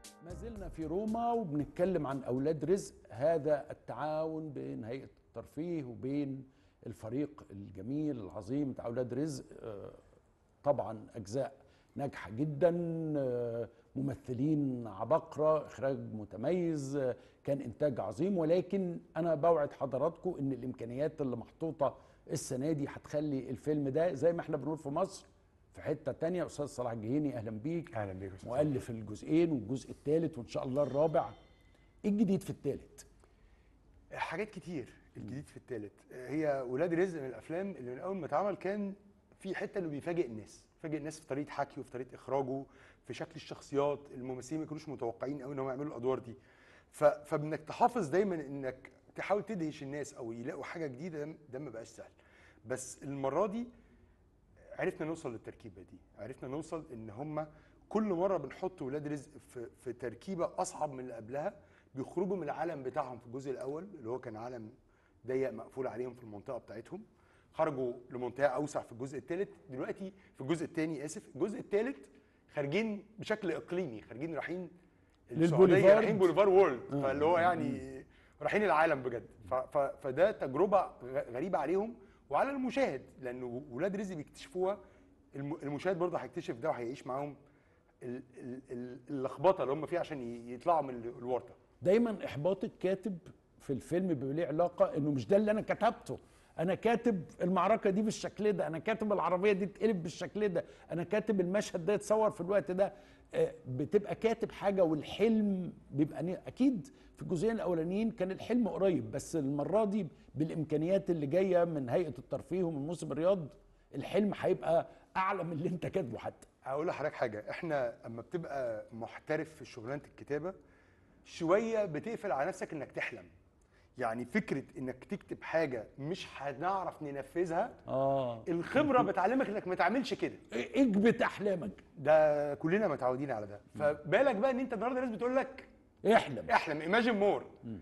ما زلنا في روما وبنتكلم عن اولاد رزق هذا التعاون بين هيئه الترفيه وبين الفريق الجميل العظيم بتاع اولاد رزق آه، طبعا اجزاء ناجحه جدا آه، ممثلين عبقره اخراج متميز آه، كان انتاج عظيم ولكن انا بوعد حضراتكم ان الامكانيات اللي محطوطه السنه دي هتخلي الفيلم ده زي ما احنا بنقول في مصر في حته تانية استاذ صلاح الجهيني اهلا بيك اهلا بيك يا أستاذ مؤلف الجزئين والجزء الثالث وان شاء الله الرابع ايه الجديد في الثالث حاجات كتير الجديد في الثالث هي ولاد رزق من الافلام اللي من اول ما اتعمل كان في حته انه بيفاجئ الناس بيفاجئ الناس في طريقه حكيه وفي طريقه اخراجه في شكل الشخصيات الممثلين ما كانوش متوقعين قوي ان هم يعملوا الادوار دي ف... فانك تحافظ دايما انك تحاول تدهش الناس او يلاقوا حاجه جديده ده- ده ما بقاش سهل بس المره دي عرفنا نوصل للتركيبه دي عرفنا نوصل ان هم كل مره بنحط ولاد رزق في, في تركيبه اصعب من اللي قبلها بيخرجوا من العالم بتاعهم في الجزء الاول اللي هو كان عالم ضيق مقفول عليهم في المنطقه بتاعتهم خرجوا لمنطقه اوسع في الجزء الثالث دلوقتي في الجزء الثاني اسف الجزء الثالث خارجين بشكل اقليمي خارجين رايحين السعوديه للبوليفارد. رايحين بوليفار وورلد فاللي هو يعني رايحين العالم بجد ف- ف- فده تجربه غ- غريبه عليهم وعلى المشاهد لانه ولاد رزق بيكتشفوها الم- المشاهد برضه هيكتشف ده وهيعيش معاهم ال- ال- ال- اللخبطه اللي هم فيها عشان ي- يطلعوا من ال- الورطه دايما احباط الكاتب في الفيلم بيبقى ليه علاقه انه مش ده اللي انا كتبته انا كاتب المعركه دي بالشكل ده انا كاتب العربيه دي تقلب بالشكل ده انا كاتب المشهد ده يتصور في الوقت ده آه، بتبقى كاتب حاجه والحلم بيبقى ن- اكيد في الجزئين الاولانيين كان الحلم قريب بس المره دي بالامكانيات اللي جايه من هيئه الترفيه ومن موسم الرياض الحلم هيبقى اعلى من اللي انت كاتبه حتى هقول لحضرتك حاجه احنا اما بتبقى محترف في شغلانه الكتابه شويه بتقفل على نفسك انك تحلم يعني فكره انك تكتب حاجه مش هنعرف ننفذها اه الخبره بتعلمك انك ما تعملش كده اكبت احلامك ده كلنا متعودين على ده فبالك بقى ان انت النهارده الناس بتقول لك احلم احلم ايماجين مور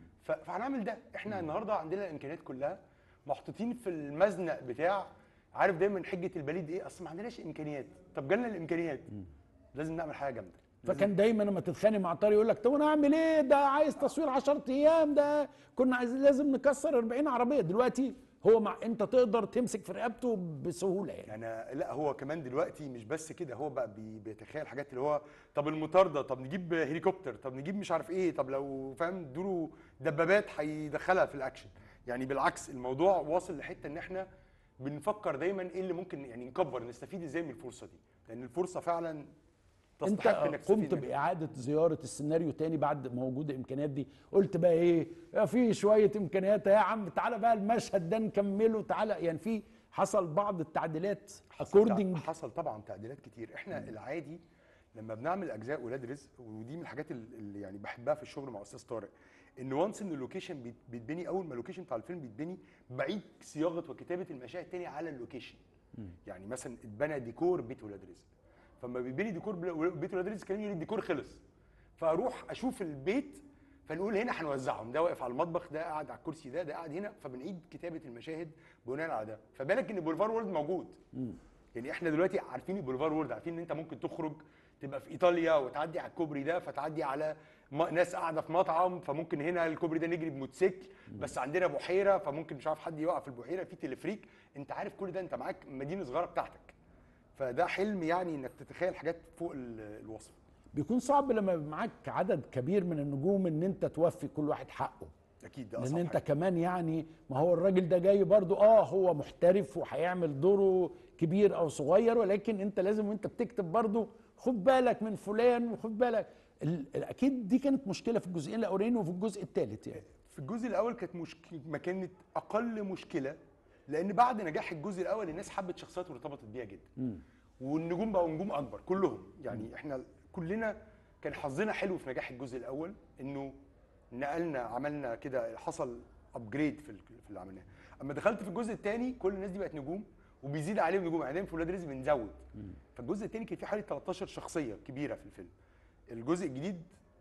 فهنعمل ده احنا النهارده عندنا الامكانيات كلها محطوطين في المزنق بتاع عارف دايما حجه البليد ايه اصل ما عندناش امكانيات طب جالنا الامكانيات لازم نعمل حاجه جامده لازم- فكان دايما لما تتخانق مع طارق يقول لك طب انا اعمل ايه ده عايز تصوير 10 ايام ده كنا عايزين لازم نكسر 40 عربيه دلوقتي هو مع انت تقدر تمسك في رقبته بسهوله يعني يعني لا هو كمان دلوقتي مش بس كده هو بقى بي- بيتخيل حاجات اللي هو طب المطارده طب نجيب هليكوبتر طب نجيب مش عارف ايه طب لو فاهم ادوله دبابات هيدخلها في الاكشن يعني بالعكس الموضوع واصل لحته ان احنا بنفكر دايما ايه اللي ممكن يعني نكبر نستفيد ازاي من الفرصه دي لان الفرصه فعلا انت تستحق انك تستفيد قمت منها. باعاده زياره السيناريو تاني بعد ما وجود الامكانيات دي قلت بقى ايه يا في شويه امكانيات يا عم تعالى بقى المشهد ده نكمله تعالى يعني في حصل بعض التعديلات اكوردنج حصل طبعا تعديلات كتير احنا العادي لما بنعمل اجزاء ولاد رزق ودي من الحاجات ال- اللي يعني بحبها في الشغل مع استاذ طارق ان وانس ان اللوكيشن بيت- بيتبني اول ما اللوكيشن بتاع الفيلم بيتبني بعيد صياغه وكتابه المشاهد تاني على اللوكيشن يعني مثلا اتبنى ديكور بيت ولاد رزق فلما بيتبني ديكور بل- بيت ولاد رزق كان يقول الديكور خلص فاروح اشوف البيت فنقول هنا هنوزعهم ده واقف على المطبخ ده قاعد على الكرسي ده ده قاعد هنا فبنعيد كتابه المشاهد بناء على ده فبالك ان بولفار وورلد موجود يعني احنا دلوقتي عارفين البولفار وورد عارفين ان انت ممكن تخرج تبقى في ايطاليا وتعدي على الكوبري ده فتعدي على م- ناس قاعده في مطعم فممكن هنا الكوبري ده نجري بموتوسيكل بس عندنا بحيره فممكن مش عارف حد يوقف في البحيره في تلفريك انت عارف كل ده انت معاك مدينه صغيره بتاعتك فده حلم يعني انك تتخيل حاجات فوق ال- الوصف بيكون صعب لما يبقى معاك عدد كبير من النجوم ان انت توفي كل واحد حقه اكيد ده لان اصعب انت حاجة. كمان يعني ما هو الراجل ده جاي برضو اه هو محترف وهيعمل دوره كبير او صغير ولكن انت لازم وانت بتكتب برضو خد بالك من فلان وخد بالك ال- ال- اكيد دي كانت مشكله في الجزئين الاولانيين وفي الجزء الثالث يعني في الجزء الاول كانت مشكله ما كانت اقل مشكله لان بعد نجاح الجزء الاول الناس حبت شخصيات وارتبطت بيها جدا والنجوم بقوا نجوم اكبر كلهم يعني احنا كلنا كان حظنا حلو في نجاح الجزء الاول انه نقلنا عملنا كده حصل ابجريد في ال- في اللي عملناه اما دخلت في الجزء الثاني كل الناس دي بقت نجوم وبيزيد عليهم نجوم يعني دايما في ولاد رزق بنزود فالجزء الثاني كان فيه حوالي 13 شخصيه كبيره في الفيلم الجزء الجديد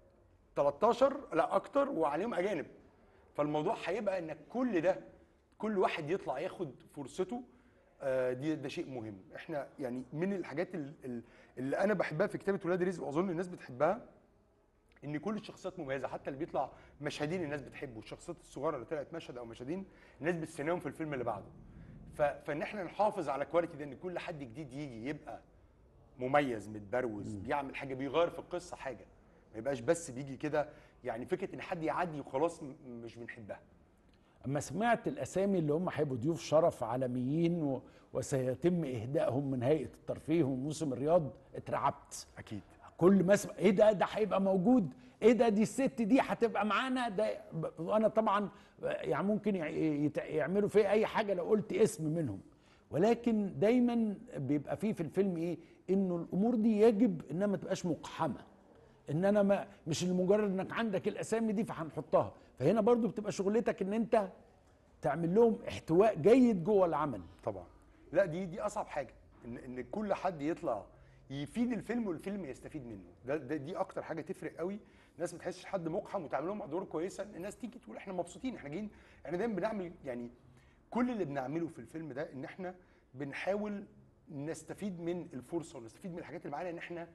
13 لا اكتر وعليهم اجانب فالموضوع هيبقى انك كل ده كل واحد يطلع ياخد فرصته آه، دي ده شيء مهم احنا يعني من الحاجات ال- ال- اللي انا بحبها في كتابه ولاد رزق واظن الناس بتحبها ان كل الشخصيات مميزه حتى اللي بيطلع مشهدين الناس بتحبه الشخصيات الصغيره اللي طلعت مشهد او مشهدين الناس بتستناهم في الفيلم اللي بعده ف... فان احنا نحافظ على كواليتي ده ان كل حد جديد يجي يبقى مميز متبروز بيعمل حاجه بيغير في القصه حاجه ما يبقاش بس بيجي كده يعني فكره ان حد يعدي وخلاص م- مش بنحبها اما سمعت الاسامي اللي هم هيبقوا ضيوف شرف عالميين و... وسيتم اهدائهم من هيئه الترفيه وموسم الرياض اترعبت اكيد كل ما اسمع ايه ده ده هيبقى موجود ايه ده دي الست دي هتبقى معانا ده ب- وانا طبعا يعني ممكن يع- يت- يعملوا فيا اي حاجه لو قلت اسم منهم ولكن دايما بيبقى فيه في الفيلم ايه انه الامور دي يجب انها ما تبقاش مقحمه ان انا ما مش لمجرد انك عندك الاسامي دي فهنحطها فهنا برضو بتبقى شغلتك ان انت تعمل لهم احتواء جيد جوه العمل طبعا لا دي دي اصعب حاجه ان ان كل حد يطلع يفيد الفيلم والفيلم يستفيد منه ده, ده دي اكتر حاجه تفرق قوي الناس ما تحسش حد مقحم وتعمل لهم ادوار كويسه الناس تيجي تقول احنا مبسوطين احنا جايين احنا دايما بنعمل يعني كل اللي بنعمله في الفيلم ده ان احنا بنحاول نستفيد من الفرصه ونستفيد من الحاجات اللي معانا ان احنا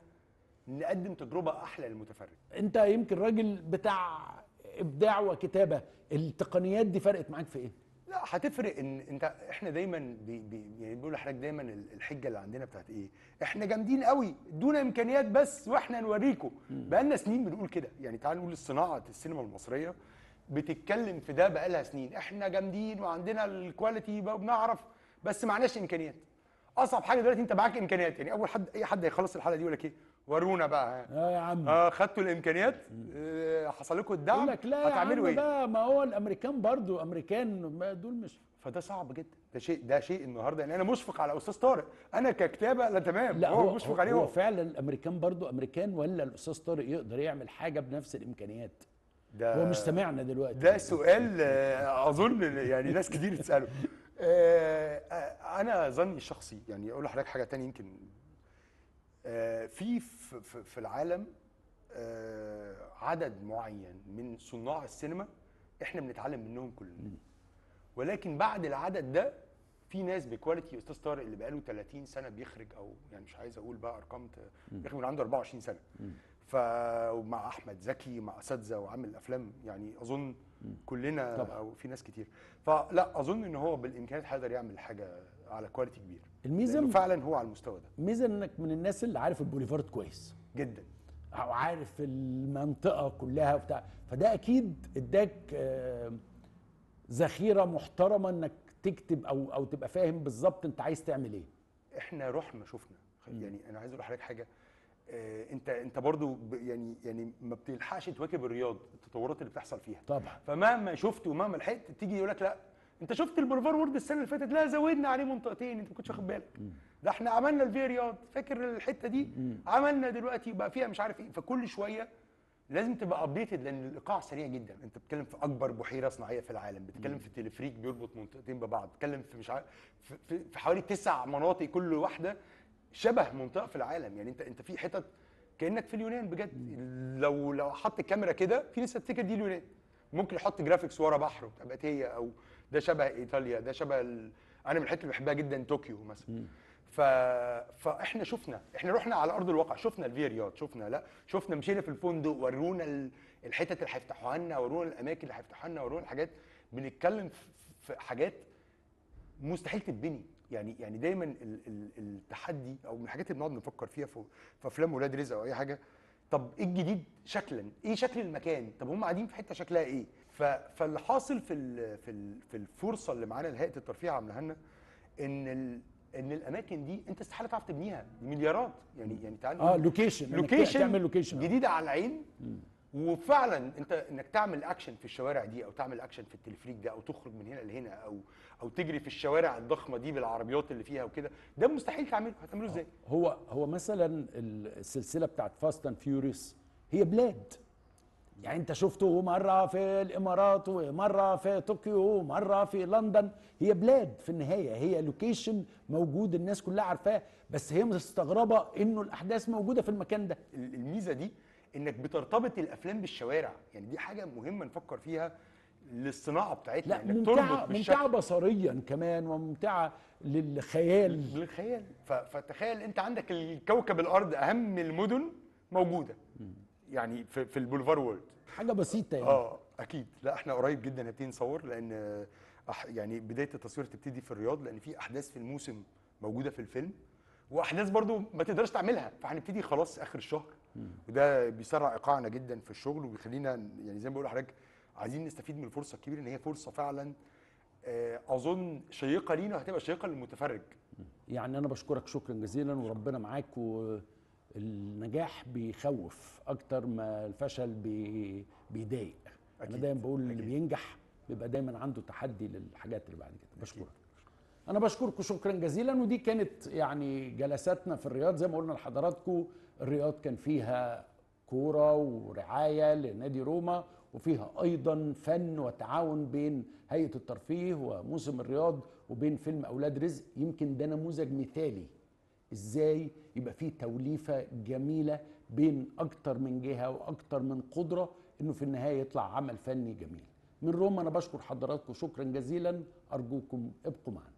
نقدم تجربه احلى للمتفرج انت يمكن راجل بتاع ابداع وكتابه التقنيات دي فرقت معاك في ايه لا هتفرق ان انت احنا دايما بي بي يعني بيقول لحضرتك دايما ال- الحجه اللي عندنا بتاعت ايه؟ احنا جامدين قوي ادونا امكانيات بس واحنا نوريكم بقالنا سنين بنقول كده يعني تعال نقول صناعه السينما المصريه بتتكلم في ده بقالها سنين احنا جامدين وعندنا الكواليتي بقى وبنعرف بس معناش امكانيات اصعب حاجه دلوقتي انت معاك امكانيات يعني اول حد اي حد هيخلص الحلقه دي يقول لك ايه ورونا بقى ها. اه يا عم اه خدتوا الامكانيات آه حصل لكم الدعم يقول لك لا يا هتعملوا عم ايه بقى ما هو الامريكان برضو امريكان ما دول مش فده صعب جدا ده شيء ده شيء النهارده يعني انا مشفق على استاذ طارق انا ككتابه لا تمام لا هو, هو مشفق هو, عليه هو هو فعلا الامريكان برضو امريكان ولا الاستاذ طارق يقدر يعمل حاجه بنفس الامكانيات ده هو مش سامعنا دلوقتي ده سؤال آه، اظن يعني ناس كتير تساله آه، آه، انا ظني الشخصي يعني اقول لحضرتك حاجه تانية يمكن آه، في في في- في العالم آه، عدد معين من صناع السينما احنا بنتعلم منهم كلنا ولكن بعد العدد ده في ناس بكواليتي استاذ طارق اللي بقاله 30 سنه بيخرج او يعني مش عايز اقول بقى ارقام ت- بيخرج من عنده 24 سنه ف ومع احمد زكي مع اساتذه وعامل افلام يعني اظن كلنا طبعا. او في ناس كتير فلا اظن ان هو بالامكانيات هيقدر يعمل حاجه على كواليتي كبير الميزه لأنه فعلا هو على المستوى ده ميزه انك من الناس اللي عارف البوليفارد كويس جدا او عارف المنطقه كلها وبتاع فده اكيد اداك آه، ذخيره محترمه انك تكتب او او تبقى فاهم بالظبط انت عايز تعمل ايه احنا رحنا شفنا يعني انا عايز اقول لحضرتك حاجه آه، انت انت برضو ب- يعني يعني ما بتلحقش تواكب الرياض التطورات اللي بتحصل فيها طبعا فمهما شفت ومهما لحقت تيجي يقول لك لا انت شفت البوليفار وورد السنه اللي فاتت لا زودنا عليه منطقتين انت ما كنتش واخد بالك ده احنا عملنا الفي رياض فاكر الحته دي عملنا دلوقتي بقى فيها مش عارف ايه فكل شويه لازم تبقى ابديتد لان الايقاع سريع جدا انت بتتكلم في اكبر بحيره صناعيه في العالم بتتكلم في تلفريك بيربط منطقتين ببعض بتتكلم في مش عارف في, في, في حوالي تسع مناطق كل واحده شبه منطقه في العالم يعني انت انت في حتت كانك في اليونان بجد لو لو حط الكاميرا كده في ناس تفتكر دي اليونان ممكن يحط جرافيكس ورا بحر وبتاع بقت هي او ده شبه ايطاليا ده شبه ال... انا من الحته اللي بحبها جدا طوكيو مثلا ف... فاحنا شفنا احنا رحنا على ارض الواقع شفنا الفي رياض شفنا لا شفنا مشينا في الفندق ورونا ال- الحتت اللي هيفتحوها لنا ورونا الاماكن اللي هيفتحوها لنا ورونا الحاجات بنتكلم في- في حاجات مستحيل تتبني يعني يعني دايما ال- ال- التحدي او من الحاجات اللي بنقعد نفكر فيها في, في افلام ولاد رزق او اي حاجه طب ايه الجديد شكلا ايه شكل المكان طب هم قاعدين في حته شكلها ايه ف- فاللي حاصل في ال في ال في الفرصه اللي معانا اللي هيئه الترفيه عاملاها لنا ان ال ان الاماكن دي انت استحاله تعرف تبنيها دي مليارات يعني يعني تعال اه نقول لوكيشن لوكيشن تعمل لوكيشن جديده على العين وفعلا انت انك تعمل اكشن في الشوارع دي او تعمل اكشن في التلفريك ده او تخرج من هنا لهنا او او تجري في الشوارع الضخمه دي بالعربيات اللي فيها وكده ده مستحيل تعمله هتعمله ازاي هو هو مثلا السلسله بتاعت فاست اند فيوريوس هي بلاد يعني انت شفته مره في الامارات ومره في طوكيو ومره في لندن هي بلاد في النهايه هي لوكيشن موجود الناس كلها عارفاه بس هي مستغربه انه الاحداث موجوده في المكان ده ال- الميزه دي انك بترتبط الافلام بالشوارع يعني دي حاجه مهمه نفكر فيها للصناعه بتاعتنا لا انك ممتعه تربط بالشكل ممتعه بصريا كمان وممتعه للخيال بالخيال ف- فتخيل انت عندك الكوكب الارض اهم المدن موجوده يعني في, في البولفار وورلد حاجه بسيطه يعني اه اكيد لا احنا قريب جدا هنبتدي نصور لان آه، أح يعني بدايه التصوير تبتدي في الرياض لان في احداث في الموسم موجوده في الفيلم واحداث برضو ما تقدرش تعملها فهنبتدي خلاص اخر الشهر وده بيسرع ايقاعنا جدا في الشغل وبيخلينا يعني زي ما بقول لحضرتك عايزين نستفيد من الفرصه الكبيره ان هي فرصه فعلا آه، اظن شيقه لينا وهتبقى شيقه للمتفرج يعني انا بشكرك شكرا جزيلا وربنا معاك والنجاح بيخوف اكتر ما الفشل بي بيضايق انا أكيد، دايما بقول اللي أكيد. بينجح بيبقى دايما عنده تحدي للحاجات اللي بعد كده بشكرك انا بشكركم شكرا جزيلا ودي كانت يعني جلساتنا في الرياض زي ما قلنا لحضراتكم الرياض كان فيها كوره ورعايه لنادي روما وفيها ايضا فن وتعاون بين هيئه الترفيه وموسم الرياض وبين فيلم اولاد رزق يمكن ده نموذج مثالي ازاي يبقى فيه توليفه جميله بين اكتر من جهه واكتر من قدره انه في النهايه يطلع عمل فني جميل من روما انا بشكر حضراتكم شكرا جزيلا ارجوكم ابقوا معنا